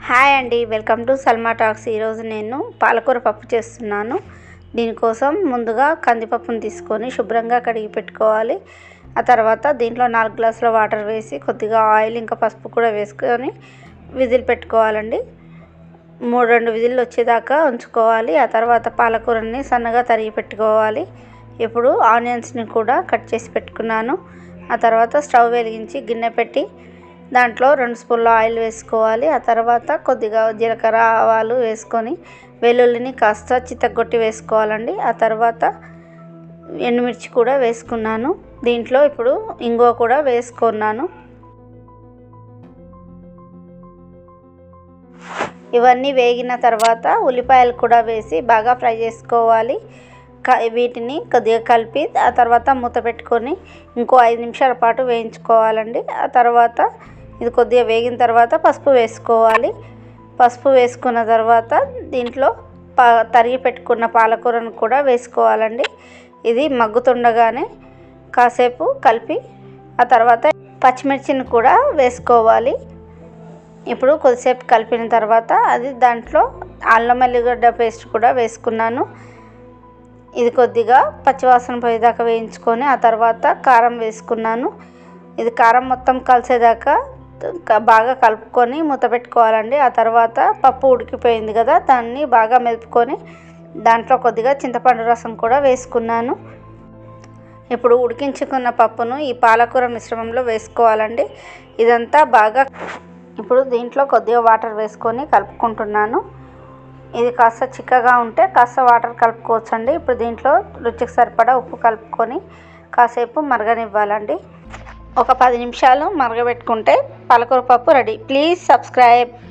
hi అండి welcome to Salma talks ఈరోజు నేను పాలకూర పప్పు చేస్తున్నాను దీనికోసం ముందుగా కందిపప్పును తీసుకొని శుభ్రంగా కడిగి పెట్టుకోవాలి ఆ తర్వాత దీంట్లో నాలుగు గ్లాసుల వాటర్ వేసి కొద్దిగా ఆయిల్ ఇంకా పసుపు కూడా వేసుకొని విజిల్ పెట్టుకోవాలండి మూడు రెండు విజిల్లు వచ్చేదాకా ఉంచుకోవాలి ఆ తర్వాత పాలకూరని సన్నగా తరిగి పెట్టుకోవాలి ఇప్పుడు ఆనియన్స్ని కూడా కట్ చేసి పెట్టుకున్నాను ఆ తర్వాత స్టవ్ వెలిగించి గిన్నె పెట్టి దాంట్లో రెండు స్పూన్ల ఆయిల్ వేసుకోవాలి ఆ తర్వాత కొద్దిగా జీలకర్ర ఆవాలు వేసుకొని వెల్లుల్లిని కాస్త చితగొట్టి వేసుకోవాలండి ఆ తర్వాత ఎండుమిర్చి కూడా వేసుకున్నాను దీంట్లో ఇప్పుడు ఇంగువ కూడా వేసుకున్నాను ఇవన్నీ వేగిన తర్వాత ఉల్లిపాయలు కూడా వేసి బాగా ఫ్రై చేసుకోవాలి వీటిని కొద్దిగా కలిపి ఆ తర్వాత మూత పెట్టుకొని ఇంకో ఐదు నిమిషాల పాటు వేయించుకోవాలండి ఆ తర్వాత ఇది కొద్దిగా వేగిన తర్వాత పసుపు వేసుకోవాలి పసుపు వేసుకున్న తర్వాత దీంట్లో పా తరిగి పెట్టుకున్న పాలకూరను కూడా వేసుకోవాలండి ఇది మగ్గుతుండగానే కాసేపు కలిపి ఆ తర్వాత పచ్చిమిర్చిని కూడా వేసుకోవాలి ఇప్పుడు కొద్దిసేపు కలిపిన తర్వాత అది దాంట్లో అల్లం ఎల్లిగడ్డ పేస్ట్ కూడా వేసుకున్నాను ఇది కొద్దిగా పచ్చివాసన పోయేదాకా వేయించుకొని ఆ తర్వాత కారం వేసుకున్నాను ఇది కారం మొత్తం కలిసేదాకా బాగా కలుపుకొని మూత పెట్టుకోవాలండి ఆ తర్వాత పప్పు ఉడికిపోయింది కదా దాన్ని బాగా మెదుపుకొని దాంట్లో కొద్దిగా చింతపండు రసం కూడా వేసుకున్నాను ఇప్పుడు ఉడికించుకున్న పప్పును ఈ పాలకూర మిశ్రమంలో వేసుకోవాలండి ఇదంతా బాగా ఇప్పుడు దీంట్లో కొద్దిగా వాటర్ వేసుకొని కలుపుకుంటున్నాను ఇది కాస్త చిక్కగా ఉంటే కాస్త వాటర్ కలుపుకోవచ్చండి ఇప్పుడు దీంట్లో రుచికి సరిపడా ఉప్పు కలుపుకొని కాసేపు మరగనివ్వాలండి ఒక పది నిమిషాలు మరగబెట్టుకుంటే పాలకూర పప్పు రెడీ ప్లీజ్ సబ్స్క్రైబ్